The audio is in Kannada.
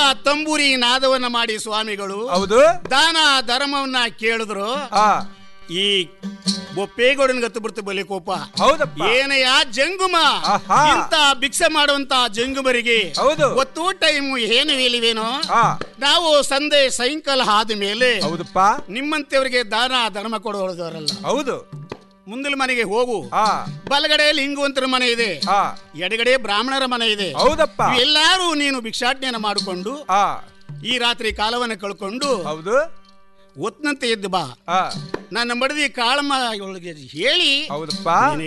ತಂಬೂರಿ ನಾದವನ್ನ ಮಾಡಿ ಸ್ವಾಮಿಗಳು ಹೌದು ದಾನ ಧರ್ಮವನ್ನ ಕೇಳಿದ್ರು ಆ ಈ ಬೊಪ್ಪೇಗೌಡನ ಗತ್ತು ಬಿಡ್ತು ಬಲಿ ಕೋಪ ಹೌದಪ್ಪ ಏನಯ್ಯ ಜಂಗುಮ ಆಹಾ. ಇಂತ ಭಿಕ್ಷೆ ಮಾಡುವಂತ ಜಂಗುಮರಿಗೆ ಹೌದು ಒತ್ತು ಟೈಮ್ ಏನು ಹೇಳಿವೇನೋ ಆ ನಾವು ಸಂದೆ ಸಾಯಂಕಾಲ ಆದ ಮೇಲೆ ಹೌದಪ್ಪ ನಿಮ್ಮಂತೆಯವರಿಗೆ ದಾನ ಧರ್ಮ ಕೊಡೋದವರಲ್ಲ ಹೌದು ಮುಂದಿನ ಮನೆಗೆ ಹೋಗು ಆ ಬಲಗಡೆ ಲಿಂಗುವಂತರ ಮನೆ ಇದೆ ಆ ಎಡಗಡೆ ಬ್ರಾಹ್ಮಣರ ಮನೆ ಇದೆ ಹೌದಪ್ಪ ಎಲ್ಲಾರು ನೀನು ಭಿಕ್ಷಾಟನೆಯನ್ನು ಮಾಡಿಕೊಂಡು ಆ ಈ ರಾತ್ರಿ ಕಾಲವನ್ನು ಕಳ್ಕೊಂಡು ಹೌದು ಒತ್ನಂತೆ ಎದ್ದು ಬಾ ಆ ನನ್ನ ಮಡದಿ ಕಾಳಮ್ಮ ಇವಳಿಗೆ ಹೇಳಿ ಹೌದಪ್ಪ